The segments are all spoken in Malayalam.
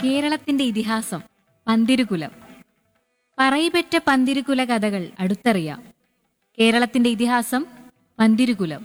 കേരളത്തിന്റെ ഇതിഹാസം പന്തിരുകുലം പറയിപെറ്റ പന്തിരുകുല കഥകൾ അടുത്തറിയാം കേരളത്തിന്റെ ഇതിഹാസം പന്തിരുകുലം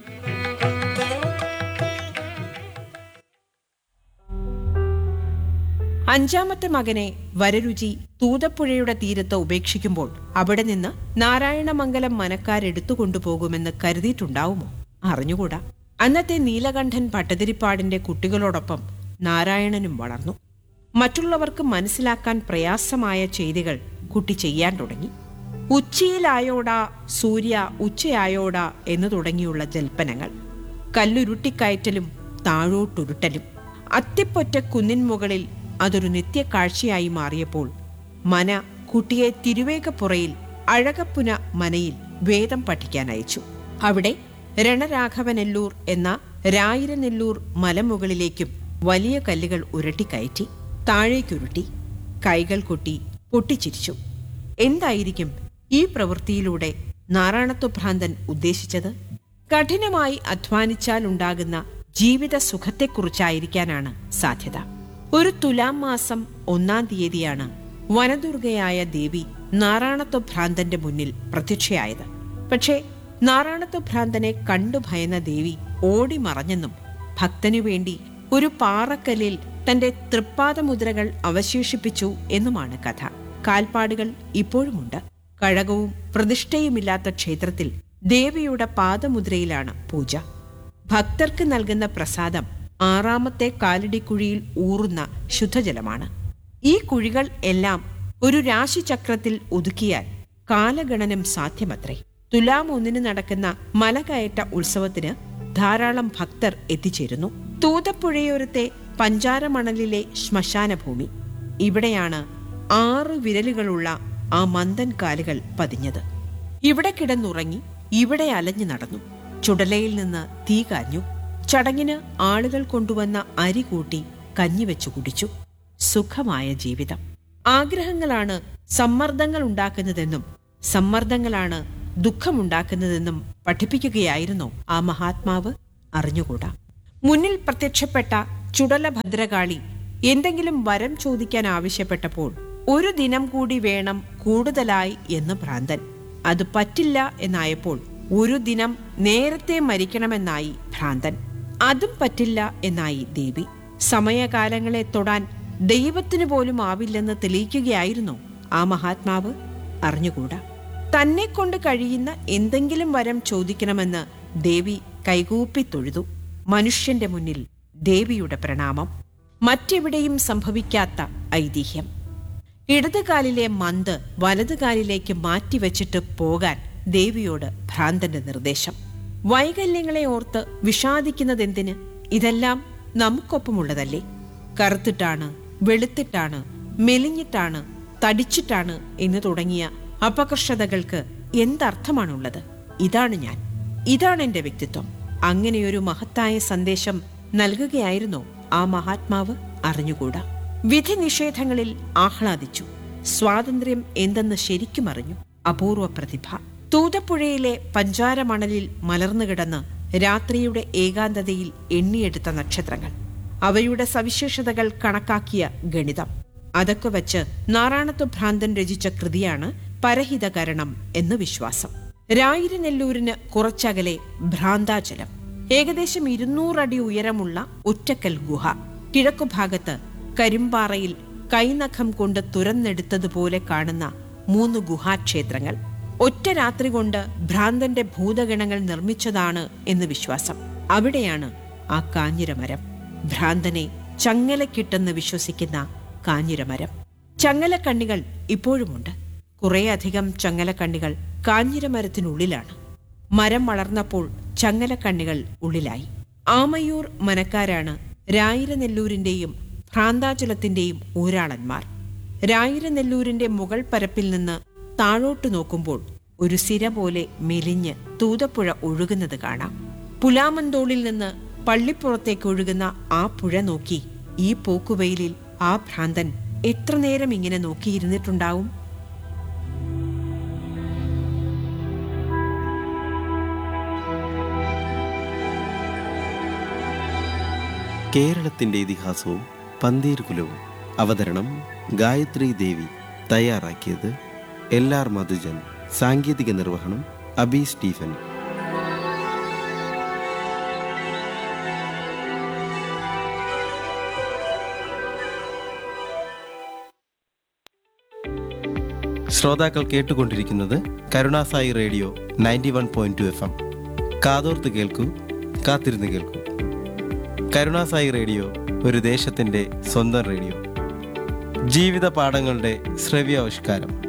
അഞ്ചാമത്തെ മകനെ വരരുചി തൂതപ്പുഴയുടെ തീരത്ത് ഉപേക്ഷിക്കുമ്പോൾ അവിടെ നിന്ന് നാരായണമംഗലം മനക്കാരെടുത്തു കൊണ്ടുപോകുമെന്ന് കരുതിയിട്ടുണ്ടാവുമോ അറിഞ്ഞുകൂടാ അന്നത്തെ നീലകണ്ഠൻ പട്ടതിരിപ്പാടിന്റെ കുട്ടികളോടൊപ്പം നാരായണനും വളർന്നു മറ്റുള്ളവർക്ക് മനസ്സിലാക്കാൻ പ്രയാസമായ ചെയ്തികൾ കുട്ടി ചെയ്യാൻ തുടങ്ങി ഉച്ചയിലായോടാ സൂര്യ ഉച്ചയായോടാ എന്നു തുടങ്ങിയുള്ള ജൽപ്പനങ്ങൾ കല്ലുരുട്ടിക്കയറ്റലും താഴോട്ടുരുട്ടലും അത്തിപ്പൊറ്റ കുന്നിൻ മുകളിൽ അതൊരു നിത്യക്കാഴ്ചയായി മാറിയപ്പോൾ മന കുട്ടിയെ തിരുവേഗപ്പുറയിൽ അഴകപ്പുന മനയിൽ വേദം പഠിക്കാൻ അയച്ചു അവിടെ രണരാഘവനെല്ലൂർ എന്ന രായിരനെല്ലൂർ മലമുകളിലേക്കും വലിയ കല്ലുകൾ ഉരുട്ടിക്കയറ്റി താഴേക്കുരുട്ടി കൈകൾ കൊട്ടി പൊട്ടിച്ചിരിച്ചു എന്തായിരിക്കും ഈ പ്രവൃത്തിയിലൂടെ നാരായണത്വഭ്രാന്തൻ ഉദ്ദേശിച്ചത് കഠിനമായി അധ്വാനിച്ചാൽ ഉണ്ടാകുന്ന ജീവിത സുഖത്തെക്കുറിച്ചായിരിക്കാനാണ് സാധ്യത ഒരു തുലാം മാസം ഒന്നാം തീയതിയാണ് വനദുർഗയായ ദേവി നാരായണത്വഭ്രാന്തന്റെ മുന്നിൽ പ്രത്യക്ഷയായത് പക്ഷേ നാരായണത്വഭ്രാന്തനെ കണ്ടു ഭയന്ന ദേവി ഓടി മറഞ്ഞെന്നും ഭക്തനു വേണ്ടി ഒരു പാറക്കല്ലിൽ തന്റെ തൃപ്പാദമുദ്രകൾ അവശേഷിപ്പിച്ചു എന്നുമാണ് കഥ കാൽപ്പാടുകൾ ഇപ്പോഴുമുണ്ട് കഴകവും പ്രതിഷ്ഠയുമില്ലാത്ത ക്ഷേത്രത്തിൽ ദേവിയുടെ പാദമുദ്രയിലാണ് പൂജ ഭക്തർക്ക് നൽകുന്ന പ്രസാദം ആറാമത്തെ കാലടിക്കുഴിയിൽ ഊറുന്ന ശുദ്ധജലമാണ് ഈ കുഴികൾ എല്ലാം ഒരു രാശിചക്രത്തിൽ ഒതുക്കിയാൽ കാലഗണനം സാധ്യമത്രേ തുലാം ഒന്നിന് നടക്കുന്ന മലകയറ്റ ഉത്സവത്തിന് ധാരാളം ഭക്തർ എത്തിച്ചേരുന്നു തൂതപ്പുഴയോരത്തെ പഞ്ചാരമണലിലെ ശ്മശാനഭൂമി ഇവിടെയാണ് ആറ് വിരലുകളുള്ള ആ മന്ദൻ കാലുകൾ പതിഞ്ഞത് ഇവിടെ കിടന്നുറങ്ങി ഇവിടെ അലഞ്ഞു നടന്നു ചുടലയിൽ നിന്ന് തീ കാഞ്ഞു ചടങ്ങിന് ആളുകൾ കൊണ്ടുവന്ന അരി കൂട്ടി കഞ്ഞിവെച്ചു കുടിച്ചു സുഖമായ ജീവിതം ആഗ്രഹങ്ങളാണ് സമ്മർദ്ദങ്ങൾ ഉണ്ടാക്കുന്നതെന്നും സമ്മർദ്ദങ്ങളാണ് ദുഃഖമുണ്ടാക്കുന്നതെന്നും പഠിപ്പിക്കുകയായിരുന്നോ ആ മഹാത്മാവ് അറിഞ്ഞുകൂടാ മുന്നിൽ പ്രത്യക്ഷപ്പെട്ട ചുടല ഭദ്രകാളി എന്തെങ്കിലും വരം ചോദിക്കാൻ ആവശ്യപ്പെട്ടപ്പോൾ ഒരു ദിനം കൂടി വേണം കൂടുതലായി എന്ന് ഭ്രാന്തൻ അത് പറ്റില്ല എന്നായപ്പോൾ ഒരു ദിനം നേരത്തെ മരിക്കണമെന്നായി ഭ്രാന്തൻ അതും പറ്റില്ല എന്നായി ദേവി സമയകാലങ്ങളെ തൊടാൻ ദൈവത്തിനു പോലും ആവില്ലെന്ന് തെളിയിക്കുകയായിരുന്നു ആ മഹാത്മാവ് അറിഞ്ഞുകൂടാ തന്നെ കൊണ്ട് കഴിയുന്ന എന്തെങ്കിലും വരം ചോദിക്കണമെന്ന് ദേവി കൈകൂപ്പി തൊഴുതു മനുഷ്യന്റെ മുന്നിൽ ദേവിയുടെ പ്രണാമം മറ്റെവിടെയും സംഭവിക്കാത്ത ഐതിഹ്യം ഇടതുകാലിലെ മന്ത് വലതുകാലിലേക്ക് മാറ്റിവെച്ചിട്ട് പോകാൻ ദേവിയോട് ഭ്രാന്തന്റെ നിർദ്ദേശം വൈകല്യങ്ങളെ ഓർത്ത് വിഷാദിക്കുന്നതെന്തിന് ഇതെല്ലാം നമുക്കൊപ്പമുള്ളതല്ലേ കറുത്തിട്ടാണ് വെളുത്തിട്ടാണ് മെലിഞ്ഞിട്ടാണ് തടിച്ചിട്ടാണ് എന്ന് തുടങ്ങിയ അപകർഷതകൾക്ക് എന്തർത്ഥമാണുള്ളത് ഇതാണ് ഞാൻ ഇതാണ് എന്റെ വ്യക്തിത്വം അങ്ങനെയൊരു മഹത്തായ സന്ദേശം നൽകുകയായിരുന്നോ ആ മഹാത്മാവ് അറിഞ്ഞുകൂടാ വിധി നിഷേധങ്ങളിൽ ആഹ്ലാദിച്ചു സ്വാതന്ത്ര്യം എന്തെന്ന് ശരിക്കും അറിഞ്ഞു അപൂർവ പ്രതിഭ തൂതപ്പുഴയിലെ പഞ്ചാരമണലിൽ മലർന്നു കിടന്ന് രാത്രിയുടെ ഏകാന്തതയിൽ എണ്ണിയെടുത്ത നക്ഷത്രങ്ങൾ അവയുടെ സവിശേഷതകൾ കണക്കാക്കിയ ഗണിതം അതൊക്കെ വച്ച് നാറാണത്വ ഭ്രാന്തൻ രചിച്ച കൃതിയാണ് പരഹിതകരണം എന്ന് വിശ്വാസം രായിരനെല്ലൂരിന് കുറച്ചകലെ ഭ്രാന്താചലം ഏകദേശം ഇരുന്നൂറടി ഉയരമുള്ള ഒറ്റക്കൽ ഗുഹ കിഴക്കുഭാഗത്ത് കരിമ്പാറയിൽ കൈനഖം കൊണ്ട് തുരന്നെടുത്തതുപോലെ കാണുന്ന മൂന്ന് ഗുഹാക്ഷേത്രങ്ങൾ ഒറ്റ രാത്രി കൊണ്ട് ഭ്രാന്തന്റെ ഭൂതഗണങ്ങൾ നിർമ്മിച്ചതാണ് എന്ന് വിശ്വാസം അവിടെയാണ് ആ കാഞ്ഞിരമരം ഭ്രാന്തനെ ചങ്ങലക്കിട്ടെന്ന് വിശ്വസിക്കുന്ന കാഞ്ഞിരമരം ചങ്ങലക്കണ്ണികൾ ഇപ്പോഴുമുണ്ട് കുറേയധികം ചങ്ങലക്കണ്ണികൾ കാഞ്ഞിരമരത്തിനുള്ളിലാണ് മരം വളർന്നപ്പോൾ ചങ്ങലക്കണ്ണികൾ ഉള്ളിലായി ആമയൂർ മനക്കാരാണ് രായിരനെല്ലൂരിന്റെയും ഭ്രാന്താചലത്തിന്റെയും ഊരാളന്മാർ രായിരനെല്ലൂരിന്റെ മുകൾ പരപ്പിൽ നിന്ന് താഴോട്ടു നോക്കുമ്പോൾ ഒരു സിര പോലെ മെലിഞ്ഞ് തൂതപ്പുഴ ഒഴുകുന്നത് കാണാം പുലാമന്തോളിൽ നിന്ന് പള്ളിപ്പുറത്തേക്ക് ഒഴുകുന്ന ആ പുഴ നോക്കി ഈ പോക്കുവെയിലിൽ ആ ഭ്രാന്തൻ എത്ര നേരം ഇങ്ങനെ നോക്കിയിരുന്നിട്ടുണ്ടാവും കേരളത്തിന്റെ ഇതിഹാസവും പന്തീരുകുലവും അവതരണം ഗായത്രി ദേവി തയ്യാറാക്കിയത് എൽ ആർ മധുജൻ സാങ്കേതിക നിർവഹണം അബി സ്റ്റീഫൻ ശ്രോതാക്കൾ കേട്ടുകൊണ്ടിരിക്കുന്നത് Karunasai radio ninety one point two F M കാതോർത്ത് കേൾക്കൂ കാത്തിരുന്ന് കേൾക്കൂ കരുണാസായി റേഡിയോ ഒരു ദേശത്തിൻ്റെ സ്വന്തം റേഡിയോ ജീവിത പാഠങ്ങളുടെ ശ്രവ്യാവിഷ്കാരം